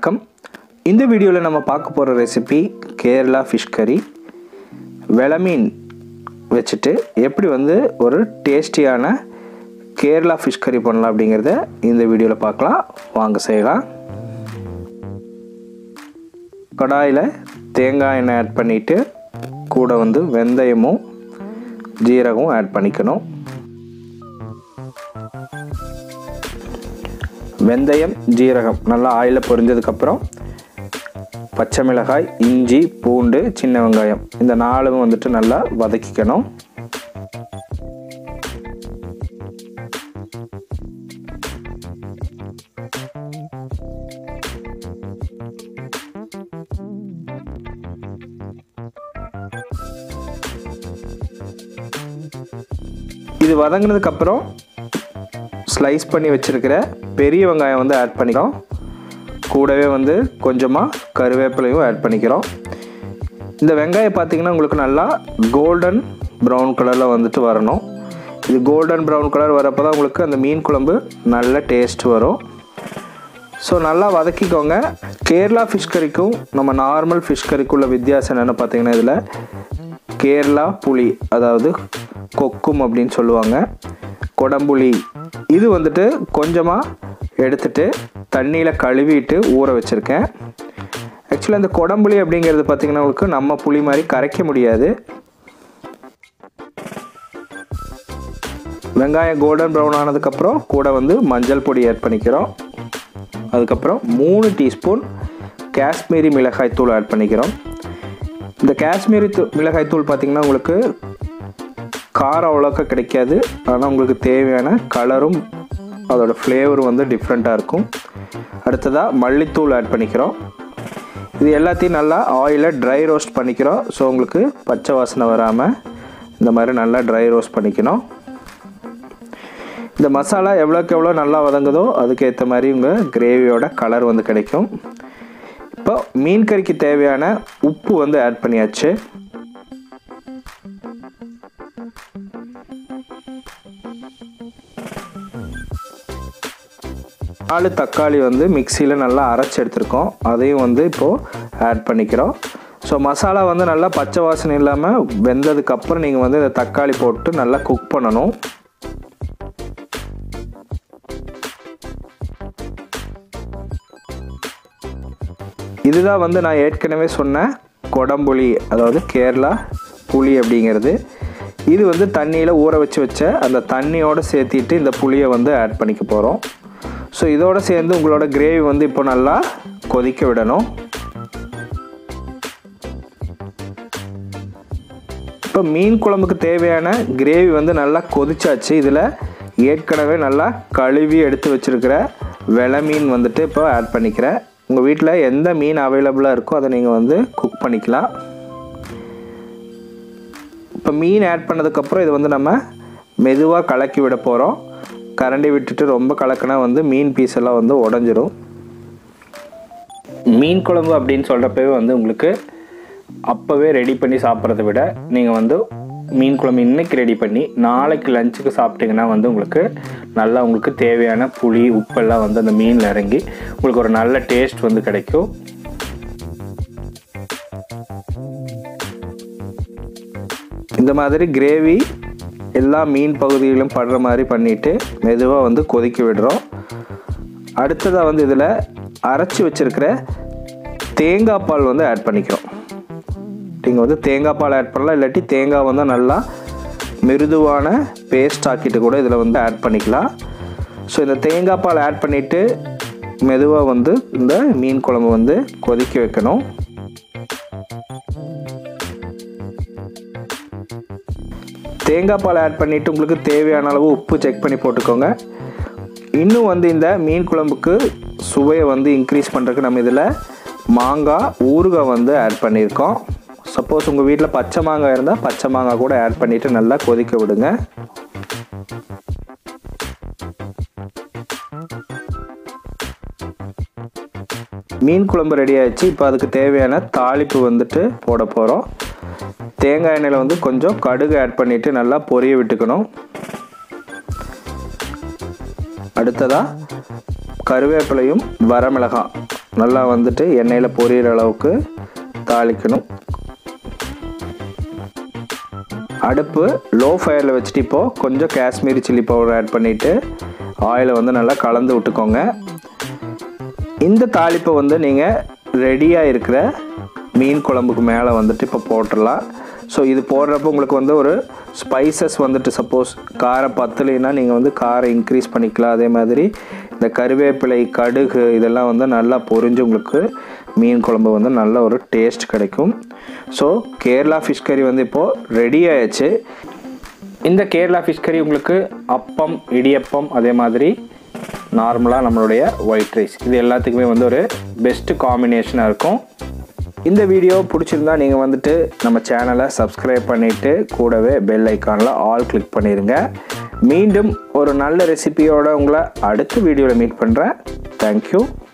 வணக்கம் இந்த வீடியோவில் நம்ம பார்க்க போகிற ரெசிபி கேரளா ஃபிஷ் கறி வெளமீன் வச்சுட்டு எப்படி வந்து ஒரு டேஸ்டியான கேரளா ஃபிஷ் கறி பண்ணலாம் அப்படிங்கிறத இந்த வீடியோவில் பார்க்கலாம் வாங்க செய்யலாம் கடாயில் தேங்காய் எண்ணெய் ஆட் பண்ணிவிட்டு கூட வந்து வெந்தயமும் ஜீரகமும் ஆட் பண்ணிக்கணும் வெந்தயம் ஜீரகம் நல்லா ஆயிலில் பொரிஞ்சதுக்கப்புறம் பச்சை மிளகாய் இஞ்சி பூண்டு சின்ன வெங்காயம் இந்த நாலும் வந்துட்டு நல்லா வதக்கிக்கணும் இது வதங்கினதுக்கப்புறம் ஸ்லைஸ் பண்ணி வச்சுருக்கிற பெரிய வெங்காயம் வந்து ஆட் பண்ணிக்கிறோம் கூடவே வந்து கொஞ்சமாக கருவேப்பிலையும் ஆட் பண்ணிக்கிறோம் இந்த வெங்காயம் பார்த்திங்கன்னா உங்களுக்கு நல்லா கோல்டன் ப்ரௌன் கலரில் வந்துட்டு வரணும் இது கோல்டன் ப்ரௌன் கலர் வரப்போ தான் உங்களுக்கு அந்த மீன் குழம்பு நல்ல டேஸ்ட் வரும் ஸோ நல்லா வதக்கிக்கோங்க கேரளா ஃபிஷ் கறிக்கும் நம்ம நார்மல் ஃபிஷ் கறிக்குள்ள வித்தியாசம் என்னென்னு பார்த்தீங்கன்னா இதில் கேரளா புளி அதாவது கொக்கும் அப்படின்னு சொல்லுவாங்க கொடம்புளி இது வந்துட்டு கொஞ்சமாக எடுத்துட்டு தண்ணியில் கழுவிட்டு ஊற வச்சுருக்கேன் ஆக்சுவலாக இந்த கொடம்புளி அப்படிங்கிறது பார்த்திங்கன்னா உங்களுக்கு நம்ம புளி மாதிரி கரைக்க முடியாது வெங்காயம் கோல்டன் ப்ரௌன் ஆனதுக்கப்புறம் கூட வந்து மஞ்சள் பொடி ஆட் பண்ணிக்கிறோம் அதுக்கப்புறம் மூணு டீஸ்பூன் காஷ்மீரி மிளகாய் தூள் ஆட் பண்ணிக்கிறோம் இந்த காஷ்மீரி தூ மிளகாய் தூள் பார்த்திங்கன்னா உங்களுக்கு காரம் அவ்வளோக்கா கிடைக்காது ஆனால் உங்களுக்கு தேவையான கலரும் அதோட ஃப்ளேவரும் வந்து டிஃப்ரெண்ட்டாக இருக்கும் அடுத்ததாக மல்லித்தூள் ஆட் பண்ணிக்கிறோம் இது எல்லாத்தையும் நல்லா ஆயிலில் ட்ரை ரோஸ்ட் பண்ணிக்கிறோம் ஸோ உங்களுக்கு பச்சை வாசனை வராமல் இந்த மாதிரி நல்லா ட்ரை ரோஸ்ட் பண்ணிக்கணும் இந்த மசாலா எவ்வளோக்கு எவ்வளோ நல்லா வதங்குதோ அதுக்கேற்ற மாதிரி உங்கள் கிரேவியோட கலர் வந்து கிடைக்கும் இப்போ மீன் கறிக்கு தேவையான உப்பு வந்து ஆட் பண்ணியாச்சு நாலு தக்காளி வந்து மிக்சியில் நல்லா அரைச்சி எடுத்திருக்கோம் அதையும் வந்து இப்போது ஆட் பண்ணிக்கிறோம் ஸோ மசாலா வந்து நல்லா பச்சை வாசனை இல்லாமல் வெந்ததுக்கப்புறம் நீங்கள் வந்து இந்த தக்காளி போட்டு நல்லா குக் பண்ணணும் இதுதான் வந்து நான் ஏற்கனவே சொன்ன கொடம்புளி அதாவது கேரளா புளி அப்படிங்கிறது இது வந்து தண்ணியில் ஊற வச்சு வச்ச அந்த தண்ணியோடு சேர்த்திட்டு இந்த புளியை வந்து ஆட் பண்ணிக்க போகிறோம் ஸோ இதோடு சேர்ந்து உங்களோட கிரேவி வந்து இப்போ நல்லா கொதிக்க விடணும் இப்போ மீன் குழம்புக்கு தேவையான கிரேவி வந்து நல்லா கொதிச்சாச்சு இதில் ஏற்கனவே நல்லா கழுவி எடுத்து வச்சுருக்கிற வெலை மீன் வந்துட்டு இப்போ ஆட் பண்ணிக்கிறேன் உங்கள் வீட்டில் எந்த மீன் அவைலபிளாக இருக்கோ அதை நீங்கள் வந்து குக் பண்ணிக்கலாம் இப்போ மீன் ஆட் பண்ணதுக்கப்புறம் இது வந்து நம்ம மெதுவாக கலக்கி விட போகிறோம் கரண்டி விட்டுட்டு ரொம்ப கலக்கினா வந்து மீன் பீஸ் எல்லாம் வந்து உடஞ்சிரும் மீன் குழம்பு அப்படின்னு சொல்கிறப்பவே வந்து உங்களுக்கு அப்போவே ரெடி பண்ணி சாப்பிட்றத விட நீங்கள் வந்து மீன் குழம்பு இன்றைக்கி ரெடி பண்ணி நாளைக்கு லஞ்சுக்கு சாப்பிட்டிங்கன்னா வந்து உங்களுக்கு நல்லா உங்களுக்கு தேவையான புளி உப்பெல்லாம் வந்து அந்த மீனில் இறங்கி உங்களுக்கு ஒரு நல்ல டேஸ்ட் வந்து கிடைக்கும் இந்த மாதிரி கிரேவி எல்லா மீன் பகுதியிலும் படுற மாதிரி பண்ணிவிட்டு மெதுவாக வந்து கொதிக்க விடுறோம் அடுத்ததாக வந்து இதில் அரைச்சி வச்சுருக்கிற தேங்காய் பால் வந்து ஆட் பண்ணிக்கிறோம் நீங்கள் வந்து தேங்காய் பால் ஆட் பண்ணலாம் இல்லாட்டி தேங்காய் வந்து நல்லா மிருதுவான பேஸ்ட் ஆக்கிட்டு கூட இதில் வந்து ஆட் பண்ணிக்கலாம் ஸோ இந்த தேங்காய் பால் ஆட் பண்ணிவிட்டு மெதுவாக வந்து இந்த மீன் குழம்பு வந்து கொதிக்க வைக்கணும் தேங்காய் பால் ஆட் பண்ணிவிட்டு உங்களுக்கு தேவையான அளவு உப்பு செக் பண்ணி போட்டுக்கோங்க இன்னும் வந்து இந்த மீன் குழம்புக்கு சுவையை வந்து இன்க்ரீஸ் பண்ணுறதுக்கு நம்ம இதில் மாங்காய் ஊறுகாய் வந்து ஆட் பண்ணியிருக்கோம் சப்போஸ் உங்கள் வீட்டில் பச்சை மாங்காய் இருந்தால் பச்சை மாங்காய் கூட ஆட் பண்ணிவிட்டு நல்லா கொதிக்க விடுங்க மீன் குழம்பு ரெடி ஆயிடுச்சு இப்போ அதுக்கு தேவையான தாளிப்பு வந்துட்டு போட போகிறோம் தேங்காய் எண்ணெயில் வந்து கொஞ்சம் கடுகு ஆட் பண்ணிவிட்டு நல்லா பொரிய விட்டுக்கணும் அடுத்ததாக கருவேப்பிலையும் வரமிளகாய் நல்லா வந்துட்டு எண்ணெயில் பொரியிற அளவுக்கு தாளிக்கணும் அடுப்பு லோ ஃபயரில் வச்சுட்டு இப்போது கொஞ்சம் காஷ்மீரி சில்லி பவுடர் ஆட் பண்ணிவிட்டு ஆயிலை வந்து நல்லா கலந்து விட்டுக்கோங்க இந்த தாளிப்பை வந்து நீங்கள் ரெடியாக இருக்கிற மீன் குழம்புக்கு மேலே வந்துட்டு இப்போ போட்டுடலாம் ஸோ இது போடுறப்போ உங்களுக்கு வந்து ஒரு ஸ்பைசஸ் வந்துட்டு சப்போஸ் காரம் பத்தலைன்னா நீங்கள் வந்து காரம் இன்க்ரீஸ் பண்ணிக்கலாம் அதே மாதிரி இந்த கருவேப்பிலை கடுகு இதெல்லாம் வந்து நல்லா பொரிஞ்சு உங்களுக்கு மீன் குழம்பு வந்து நல்ல ஒரு டேஸ்ட் கிடைக்கும் ஸோ கேரளா ஃபிஷ் கறி வந்து இப்போது ரெடி ஆயிடுச்சு இந்த கேரளா ஃபிஷ் கறி உங்களுக்கு அப்பம் இடியப்பம் அதே மாதிரி நார்மலாக நம்மளுடைய ஒயிட் ரைஸ் இது எல்லாத்துக்குமே வந்து ஒரு பெஸ்ட்டு காம்பினேஷனாக இருக்கும் இந்த வீடியோ பிடிச்சிருந்தா நீங்கள் வந்துட்டு நம்ம சேனலை சப்ஸ்கிரைப் பண்ணிவிட்டு கூடவே பெல் ஐக்கானில் ஆல் கிளிக் பண்ணிடுங்க மீண்டும் ஒரு நல்ல ரெசிபியோட உங்களை அடுத்த வீடியோவில் மீட் பண்ணுறேன் தேங்க்யூ